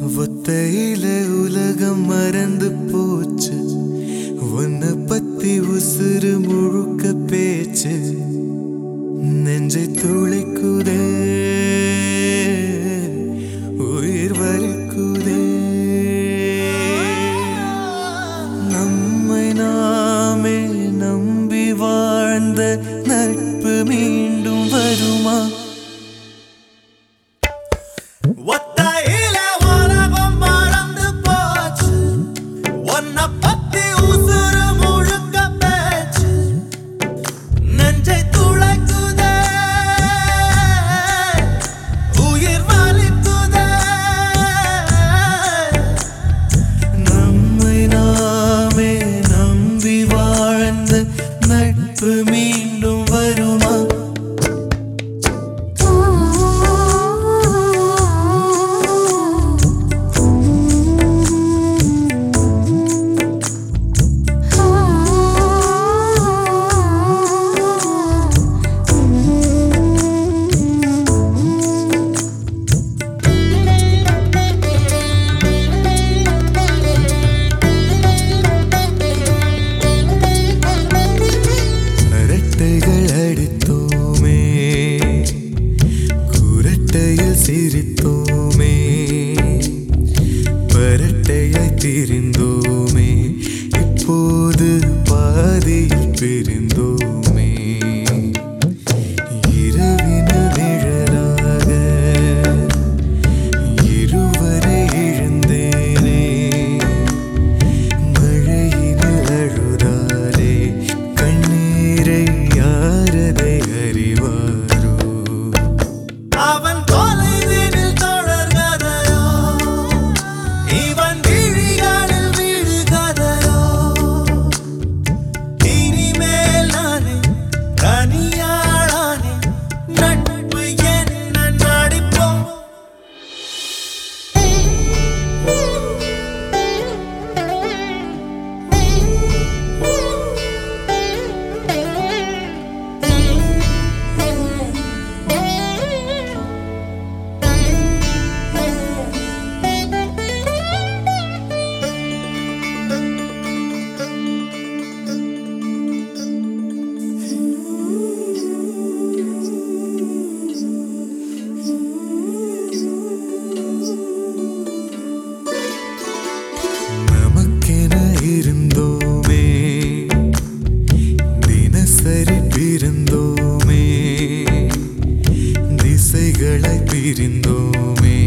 ஒத்தையில உலகம் மறந்து போச்சு உன்னை பத்தி உசுறு முழுக்க பேச்சு நெஞ்சை துளைக்குதே உயிர் வலிக்குதே நம்மை நாமே நம்பி வாழ்ந்த நட்பு மீண்டும் வருமா ஒத்தையில உலகம் மறந்து போச்சு உன்னை பத்தி உசுறு முழுக்க பேச்சு நெஞ்சை துளைக்குதே உயிர் வலிக்குதே நம்மை நாமே நம்பி வாழ்ந்த நட்பு மீண்டும் வருமா அரட்டைகள் அடித்தோமே குரட்டையில் சிரித்தோமே பரட்டையாய் திரிந்தோமே இப்போது பாதியில் பிரிந்தோமே இரவின நிழலாக இருவரை இழந்தேனே மழையினில் அழுதாலே கண்ணீரை யாரதை அறிவாரோ அவன் தொலைவினில் தொடர்கதையோ இவன் விழிகளில் விழுகதையோ இனிமேல் நானே தனியாளானே நட்பு என்ன நடிப்போம் நமக்கென இருந்தோமே தினசரி பிறந்தோமே திசைகளை பிரிந்தோமே